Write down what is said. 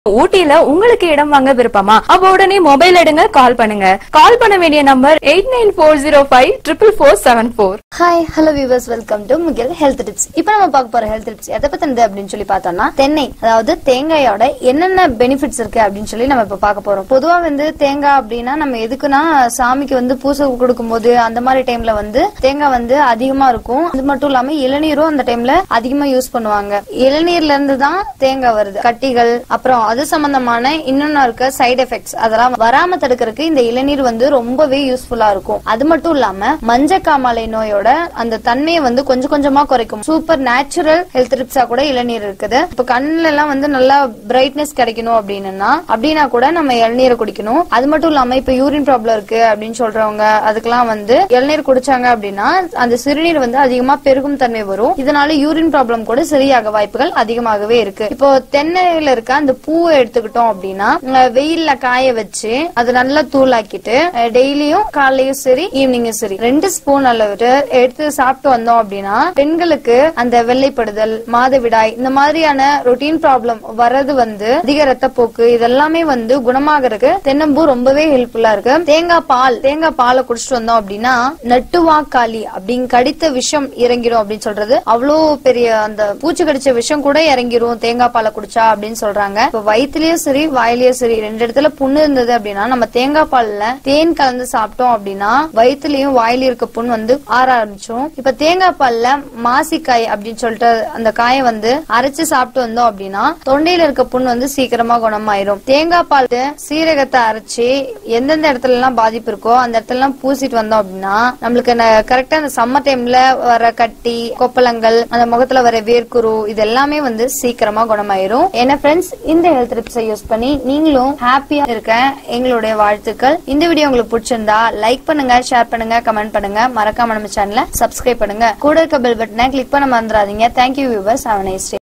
ஊட்டியில உங்களுக்கு இடம் வாங்க விருப்பமா அப்ப உடனே மொபைல் எடுங்க கால் பண்ணுங்க கால் பண்ண வேண்டிய number eight nine four zero five triple four seven four hi hello viewers welcome to Mugil health tips இப்போ நம்ம பார்க்க போற ஹெல்த் டிப்ஸ் எதை பத்தினது அப்படின்னு சொல்லி பார்த்தோம்னா தென்னை அதாவது தேங்காயோட என்னென்ன பெனிஃபிட்ஸ் இருக்கு அப்படின்னு சொல்லி நம்ம இப்ப பார்க்க போறோம் பொதுவா வந்து தேங்காய் அப்படின்னா நம்ம எதுக்குன்னா சாமிக்கு வந்து பூசை கொடுக்கும்போது அந்த மாதிரி டைம்ல வந்து தேங்காய் வந்து அதிகமா இருக்கும் அது மட்டும் இல்லாம இளநீரும் அந்த டைம்ல அதிகமா யூஸ் பண்ணுவாங்க இளநீர்ல இருந்து தான் தேங்காய் வருது கட்டிகள் அப்புறம் அது சம்பந்தமான இன்னொன்னு இருக்க சைடு எஃபெக்ட்ஸ் அதெல்லாம் வராம தடுக்கிறதுக்கு இந்த இளநீர் வந்து ரொம்பவே யூஸ்ஃபுல்லா இருக்கும் அது மட்டும் இல்லாம மஞ்சக்காமாலை நோயோட அந்த தன்மையை வந்து கொஞ்சம் கொஞ்சமா குறைக்கும் சூப்பர் நேச்சுரல் ஹெல்த் டிப்ஸா கூட இளநீர் இருக்குது இப்ப கண்ணுல எல்லாம் வந்து நல்லா பிரைட்னஸ் கிடைக்கணும் அப்படின்னா அப்படின்னா கூட நம்ம இளநீரை குடிக்கணும் அது மட்டும் இல்லாம இப்ப யூரின் ப்ராப்ளம் இருக்கு அப்படின்னு சொல்றவங்க அதுக்கெல்லாம் வந்து இளநீர் குடிச்சாங்க அப்படின்னா அந்த சிறுநீர் வந்து அதிகமா பெருகும் தன்மை வரும் இதனால யூரின் ப்ராப்ளம் கூட சரியாக வாய்ப்புகள் அதிகமாகவே இருக்கு இப்போ தென்னையில இருக்க அந்த பூவை எடுத்துக்கிட்டோம் அப்படின்னா அஹ் வெயில்ல காய வச்சு அது நல்லா தூளாக்கிட்டு டெய்லியும் காலையும் சரி ஈவினிங்கும் சரி ரெண்டு ஸ்பூன் அளவு எடுத்து சாப்பிட்டு வந்தோம் அப்படின்னா பெண்களுக்கு அந்த வெள்ளைப்படுதல் மாதவிடாய் இந்த மாதிரியான ரொட்டீன் ப்ராப்ளம் வர்றது வந்து அதிக ரத்தப்போக்கு இதெல்லாமே வந்து குணமாகறதுக்கு தென்னம்பூ ரொம்பவே ஹெல்ப்ஃபுல்லா இருக்கு தேங்காய் பால் தேங்காய் பாலை குடிச்சிட்டு வந்தோம் அப்படின்னா நட்டுவாக்காளி அப்படின்னு கடித்த விஷம் இறங்கிடும் அப்படின்னு சொல்றது அவ்வளோ பெரிய அந்த பூச்சி கடிச்ச விஷம் கூட இறங்கிரும் தேங்காய் பாலை குடிச்சா அப்படின்னு சொல்றாங்க இப்ப வயிற்றுலயும் சரி வாயிலயும் சரி ரெண்டு இடத்துல புண்ணு இருந்தது அப்படின்னா நம்ம தேங்காய் பால்ல தேன் கலந்து சாப்பிட்டோம் அப்படின்னா வயிற்றுலயும் வாயில இருக்க புண் வந்து ஆற ஆரம்பிச்சிரும் இப்ப தேங்காய் பால்ல மாசிக்காய் அப்படின்னு சொல்லிட்டு அந்த காயை வந்து அரைச்சு சாப்பிட்டு வந்தோம் அப்படின்னா தொண்டையில இருக்க புண் வந்து சீக்கிரமா குணமாயிரும் தேங்காய் பால் சீரகத்தை அரைச்சு எந்தெந்த இடத்துல எல்லாம் பாதிப்பு இருக்கோ அந்த இடத்துல எல்லாம் பூசிட்டு வந்தோம் அப்படின்னா நம்மளுக்கு கரெக்டா அந்த சம்மர் டைம்ல வர கட்டி கொப்பளங்கள் அந்த முகத்துல வர வேர்க்குரு இது எல்லாமே வந்து சீக்கிரமா குணமாயிரும் ஏன்னா ஃப்ரெண்ட்ஸ் இந்த ஹெல்த் டிப்ஸை யூஸ் பண்ணி நீங்களும் ஹாப்பியா இருக்க எங்களுடைய வாழ்த்துக்கள் இந்த வீடியோ உங்களுக்கு பிடிச்சிருந்தா லைக் பண்ணுங்க ஷேர் பண்ணுங்க கமெண்ட் பண்ணுங்க மறக்காம நம்ம சேனலை சப்ஸ்கிரைப் பண்ணுங்க கூட இருக்க பெல் பட்டனை கிளிக் பண்ண மறந்துடாதீங்க thank you viewers have nice day